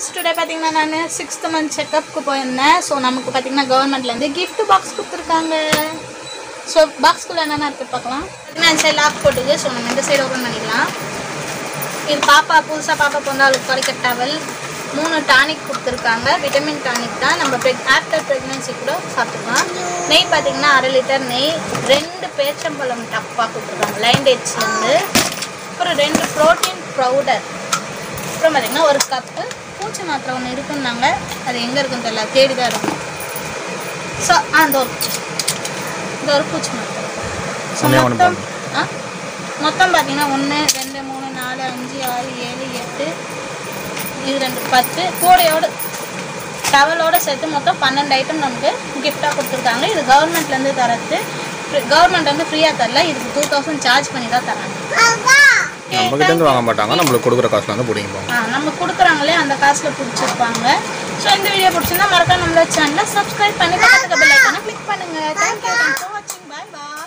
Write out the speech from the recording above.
friends today பார்த்தீங்கன்னா நான் sixth month செக்கப்புக்கு போயிருந்தேன் ஸோ நமக்கு பார்த்தீங்கன்னா கவர்மெண்ட்லேருந்து gift பாக்ஸ் கொடுத்துருக்காங்க ஸோ பாக்ஸ்குள்ளே என்னென்ன இருக்குது பார்க்கலாம் பார்த்தீங்கன்னா இந்த சைடு லாக் போட்டுக்கு ஸோ நம்ம இந்த சைடு ஓப்பன் பண்ணிக்கலாம் இது பாப்பா புதுசாக பாப்பா பிறந்தாலும் குறைக்க டவல் மூணு டானிக் கொடுத்துருக்காங்க விட்டமின் டானிக் தான் நம்ம ப்ரெக் ஆஃப்டர் ப்ரெக்னென்சி கூட சாப்பிட்டுக்கலாம் நெய் பார்த்தீங்கன்னா அரை லிட்டர் நெய் ரெண்டு பேச்சம்பழம் டப்பா கொடுத்துருக்காங்க லைன் டேட்ஸ்லேருந்து அப்புறம் ரெண்டு ப்ரோட்டீன் பவுடர் அப்புறம் பார்த்தீங்கன்னா ஒரு கப்பு பூச்சி மாத்திரை ஒன்று இருக்குன்னாங்க அது எங்கே இருக்குன்னு தெரியல தேடி தான் இருக்கும் ஸோ அந்த ஒரு இந்த ஒரு பூச்சி மாத்திரை ஸோ ஒண்ணே ஒண்ணு மொத்தம் ஆ மொத்தம் பார்த்தீங்கன்னா ஒன்று ரெண்டு மூணு நாலு அஞ்சு ஆறு ஏழு எட்டு இது ரெண்டு பத்து கூடையோடு டவலோட சேர்த்து மொத்தம் பன்னெண்டு ஐட்டம் நமக்கு கிஃப்டாக கொடுத்துருக்காங்க இது கவர்மெண்ட்லேருந்து தரது கவர்மெண்ட் வந்து ஃப்ரீயாக தரல இதுக்கு டூ தௌசண்ட் சார்ஜ் பண்ணி தான் தராங்க நம்ம கிட்ட இருந்து வாங்க மாட்டாங்க நம்மளுக்கு கொடுக்குற காசுல வந்து பிடிங்கிப்பாங்க ஆ நம்ம கொடுக்குறாங்களே அந்த காசில் பிடிச்சிருப்பாங்க ஸோ இந்த வீடியோ பிடிச்சிருந்தா மறக்காம நம்மளோட சேனலை சப்ஸ்கிரைப் பண்ணி பக்கத்துக்கு பெல் ஐக்கானை கிளிக் பண்ணுங்க தேங்க்யூ தேங்க்ஸ் ஃபார் வாட்சிங் பை பாய்